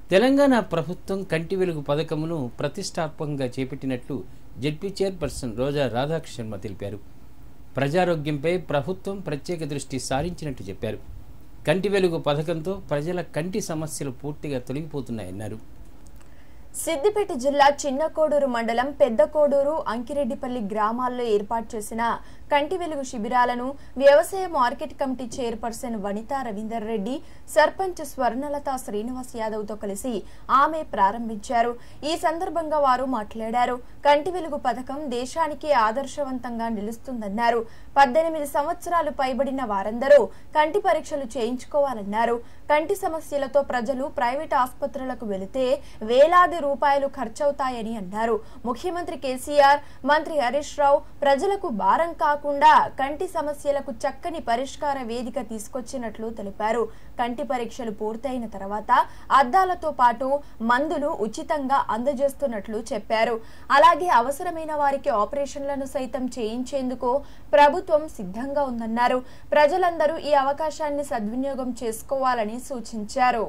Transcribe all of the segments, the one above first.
తెలంగాణ ప్రభుత్వం కంటి వెలుగు పథకమును ప్రతిష్టాత్మకంగా చేపట్టినట్లు జెడ్పీ చైర్పర్సన్ రోజా రాధాకృష్ణ తెలిపారు ప్రజారోగ్యంపై ప్రభుత్వం ప్రత్యేక దృష్టి సారించినట్టు చెప్పారు కంటి వెలుగు పథకంతో ప్రజల కంటి సమస్యలు పూర్తిగా తొలగిపోతున్నాయన్నారు సిద్దిపేట జిల్లా చిన్నకోడూరు మండలం పెద్ద కోడూరు అంకిరెడ్డిపల్లి గ్రామాల్లో ఏర్పాటు చేసిన కంటి వెలుగు శిబిరాలను వ్యవసాయ market committee chairperson Vanitha Ravinder Reddy sarpanch Swarnalatha Srinivas Yadav తో కలిసి ఆమె ప్రారంభించారు ఈ సందర్భంగా వారు మాట్లాడారు కంటి వెలుగు పథకం దేశానికి ఆదర్శవంతంగా నిలుస్తుందన్నారు పద్దెనిమిది సంవత్సరాలు పైబడిన వారందరూ కంటి పరీక్షలు చేయించుకోవాలన్నారు కంటి సమస్యలతో ప్రజలు ప్రైవేట్ ఆసుపత్రులకు వెళితే వేలాది రూపాయలు ఖర్చవుతాయని అన్నారు ముఖ్యమంత్రి కేసీఆర్ మంత్రి హరీష్ రావు ప్రజలకు భారం కాకుండా కంటి సమస్యలకు చక్కని పరిష్కార వేదిక తీసుకొచ్చినట్లు తెలిపారు కంటి పరీక్షలు పూర్తయిన తర్వాత అద్దాలతో పాటు మందులు ఉచితంగా అందజేస్తున్నట్లు చెప్పారు అలాగే అవసరమైన వారికి ఆపరేషన్లను సైతం చేయించేందుకు ప్రభుత్వం సిద్ధంగా ఉందన్నారు ప్రజలందరూ ఈ అవకాశాన్ని సద్వినియోగం చేసుకోవాలని సూచించారు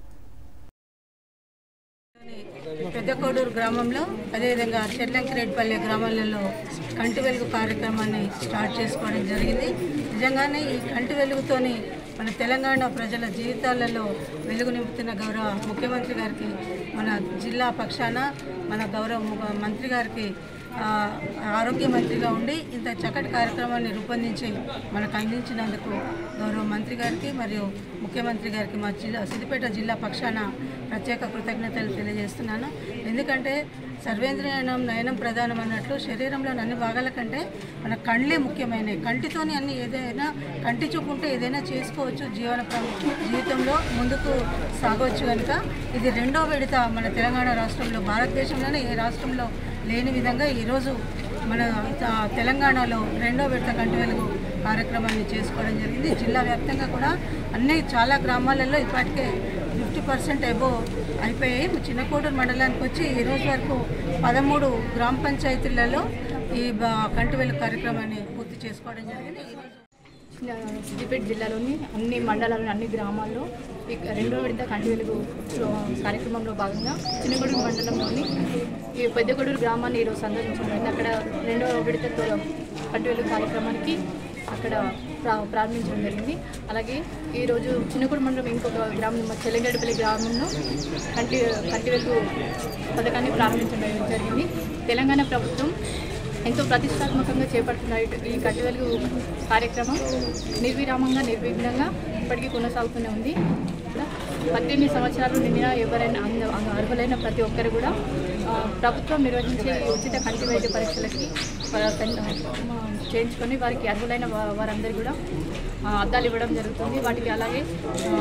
పెద్ద కోడూరు గ్రామంలో అదేవిధంగా చెట్లంకిరెడ్డిపల్లి గ్రామాలలో కంటి వెలుగు కార్యక్రమాన్ని స్టార్ట్ చేసుకోవడం జరిగింది నిజంగానే ఈ కంటి వెలుగుతోని మన తెలంగాణ ప్రజల జీవితాలలో వెలుగు నింపుతున్న గౌరవ ముఖ్యమంత్రి గారికి మన జిల్లా పక్షాన మన గౌరవ ము- మంత్రి గారికి ఆ, ఆరోగ్య మంత్రిగా ఉండి ఇంత చక్కటి కార్యక్రమాన్ని రూపొందించి మనకు అందించినందుకు గౌరవ మంత్రి గారికి మరియు ముఖ్యమంత్రి గారికి మా జిల్లా సిద్దిపేట జిల్లా పక్షాన ప్రత్యేక కృతజ్ఞతలు తెలియజేస్తున్నాను ఎందుకంటే సర్వేంద్రియానం నయనం ప్రధానం అన్నట్లు శరీరంలోని అన్ని భాగాల కంటే మన కళ్ళే ముఖ్యమైనవి కంటితోని అన్ని ఏదైనా కంటి చూపు ఉంటే ఏదైనా చేసుకోవచ్చు జీవన ప్ర- జీవితంలో ముందుకు సాగవచ్చు కనుక ఇది రెండో విడత మన తెలంగాణ రాష్ట్రంలో భారతదేశంలోనే ఏ రాష్ట్రంలో లేని విధంగా ఈరోజు మన ఆ, తెలంగాణలో రెండో విడత కంటి వెలుగు కార్యక్రమాన్ని చేసుకోవడం జరిగింది జిల్లా వ్యాప్తంగా కూడా అన్ని చాలా గ్రామాలలో ఇప్పటికే ఫిఫ్టీ పర్సెంట్ ఎబో అయిపోయాయి చిన్నకోడూరు మండలానికి వచ్చి ఈ రోజు వరకు పదమూడు గ్రామ పంచాయతీలలో ఈ బ- కంటి వెలుగు కార్యక్రమాన్ని పూర్తి చేసుకోవడం జరిగింది ఈరోజు సిద్దిపేట జిల్లాలోని అన్ని మండలాల్లోని అన్ని గ్రామాల్లో ఈ రెండో విడత కంటి వెలుగు లో- కార్యక్రమంలో భాగంగా చిన్నగొడూరు మండలంలోని ఈ పెద్దగొడూరు గ్రామాన్ని ఈరోజు సందర్శించడం జరిగింది అక్కడ రెండో విడత తో- కంటి వెలుగు కార్యక్రమానికి అక్కడ ప్రా ప్రారంభించడం జరిగింది అలాగే ఈరోజు చిన్నగూడు మండలం ఇంకొక గ్రామం మా చెల్లెగడ్డపల్లి గ్రామంలో కంటి కంటి వెలుగు పథకాన్ని ప్రారంభించడం జరిగింది తెలంగాణ ప్రభుత్వం ఎంతో ప్రతిష్టాత్మకంగా చేపడుతున్న ఇటు- ఈ కంటి వెలుగు కార్యక్రమం నిర్విరామంగా నిర్విఘ్నంగా ఇప్పటికీ కొనసాగుతూనే ఉంది కూడా పద్దెనిమిది సంవత్సరాలు నిండిన ఎవరైనా అంద- అంద- అర్హులైన ప్రతి ఒక్కరు కూడా ఆ, ప్రభుత్వం నిర్వహించే ఈ ఉచిత కంటి వైద్య పరీక్షలకి వారు తన్- ఆ, చేయించుకొని వారికి అర్హులైన వా- వారందరికీ కూడా ఆ, అద్దాలు ఇవ్వడం జరుగుతుంది వాటికి అలాగే ఆ,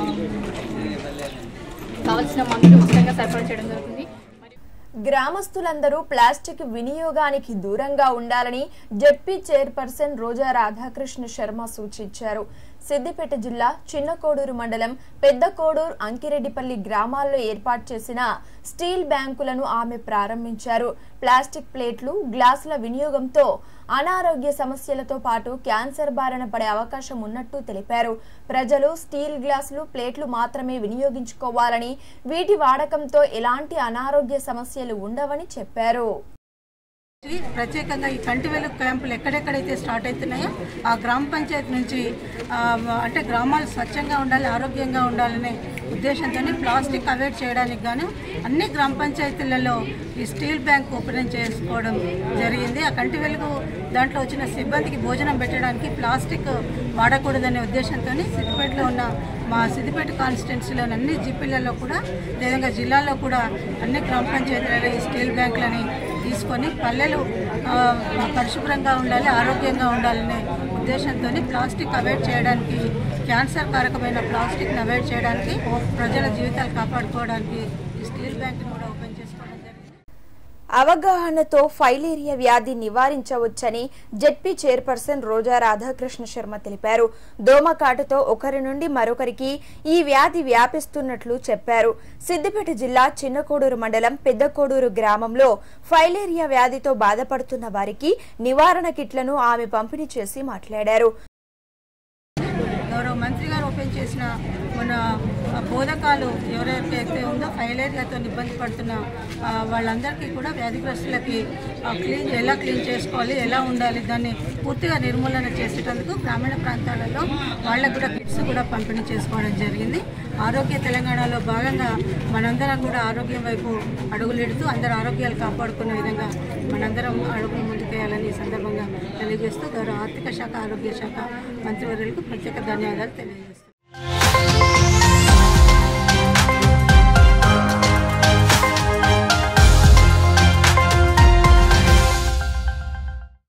కావలసిన మందులు ఉచితంగా సరఫరా చేయడం జరుగుతుంది మరియు గ్రామస్తులందరూ ప్లాస్టిక్ వినియోగానికి దూరంగా ఉండాలని జెడ్పీ చైర్పర్సన్ రోజా రాధాకృష్ణ శర్మ సూచించారు సిద్దిపేట జిల్లా చిన్నకోడూరు మండలం పెద్ద కోడూరు అంకిరెడ్డిపల్లి గ్రామాల్లో ఏర్పాటు చేసిన స్టీల్ బ్యాంకులను ఆమె ప్రారంభించారు ప్లాస్టిక్ ప్లేట్లు గ్లాసుల వినియోగంతో అనారోగ్య సమస్యలతో పాటు క్యాన్సర్ బారిన పడే అవకాశం ఉన్నట్టు తెలిపారు ప్రజలు స్టీల్ గ్లాసులు ప్లేట్లు మాత్రమే వినియోగించుకోవాలని వీటి వాడకంతో ఎలాంటి అనారోగ్య సమస్యలు ఉండవని చెప్పారు ఇది ప్రత్యేకంగా ఈ కంటి వెలుగు క్యాంపులు ఎక్కడెక్కడైతే స్టార్ట్ అవుతున్నాయో ఆ గ్రామ పంచాయతీ నుంచి ఆ, అంటే గ్రామాలు స్వచ్ఛంగా ఉండాలి ఆరోగ్యంగా ఉండాలనే ఉద్దేశంతో ప్లాస్టిక్ అవాయిడ్ చేయడానికి గాను అన్ని గ్రామ పంచాయతీలలో ఈ స్టీల్ బ్యాంక్ ఓపెన్ చేసుకోవడం జరిగింది ఆ కంటి వెలుగు దాంట్లో వచ్చిన సిబ్బందికి భోజనం పెట్టడానికి ప్లాస్టిక్ వాడకూడదనే ఉద్దేశంతో సిద్దిపేటలో ఉన్న మా సిద్దిపేట కాన్స్టిట్యున్సీలోని అన్ని జిపిలలో కూడా అదేవిధంగా జిల్లాలో కూడా అన్ని గ్రామ పంచాయతీలలో ఈ స్టీల్ బ్యాంకులని తీసుకొని పల్లెలు ఆ, పరిశుభ్రంగా ఉండాలి ఆరోగ్యంగా ఉండాలనే ఉద్దేశంతో ప్లాస్టిక్ అవాయిడ్ చేయడానికి క్యాన్సర్ కారకమైన ప్లాస్టిక్ని అవాయిడ్ చేయడానికి ప్రజల జీవితాలు కాపాడుకోవడానికి ఈ స్టీల్ బ్యాంక్ని కూడా ఓపెన్ చేసుకోవడం జరిగింది అవగాహనతో ఫైలేరియా వ్యాధి నివారించవచ్చని జెడ్పీ చైర్పర్సన్ రోజా రాధాకృష్ణ శర్మ తెలిపారు దోమకాటుతో ఒకరి నుండి మరొకరికి ఈ వ్యాధి వ్యాపిస్తున్నట్లు చెప్పారు సిద్దిపేట జిల్లా చిన్నకోడూరు మండలం పెద్దకోడూరు గ్రామంలో ఫైలేరియా వ్యాధితో బాధపడుతున్న వారికి నివారణ కిట్లను ఆమె పంపిణీ చేసి మాట్లాడారు గౌరవ మంత్రి గారు ఓపెన్ చేసిన మన ఆ, ఆ బోధకాలు ఎవరెవరికైతే ఉందో ఫైలేరియాతో ఇబ్బంది పడుతున్న ఆ, వాళ్ళందరికీ కూడా వ్యాధిగ్రస్తులకి ఆ, క్లీన్ ఎలా క్లీన్ చేసుకోవాలి ఎలా ఉండాలి దాన్ని పూర్తిగా నిర్మూలన చేసేటందుకు గ్రామీణ ప్రాంతాలలో వాళ్ళకు కూడా కిట్స్ కూడా పంపిణీ చేసుకోవడం జరిగింది ఆరోగ్య తెలంగాణలో భాగంగా మనందరం కూడా ఆరోగ్యం వైపు అడుగులెడుతూ అందరు ఆరోగ్యాలు కాపాడుకునే విధంగా మనందరం అడుగులు ముందుకేయాలని ఈ సందర్భంగా తెలియజేస్తూ గౌరవ ఆర్థిక శాఖ ఆరోగ్య శాఖ మంత్రివర్యులకు ప్రత్యేక ధన్యవాదాలు తెలియజేస్తాను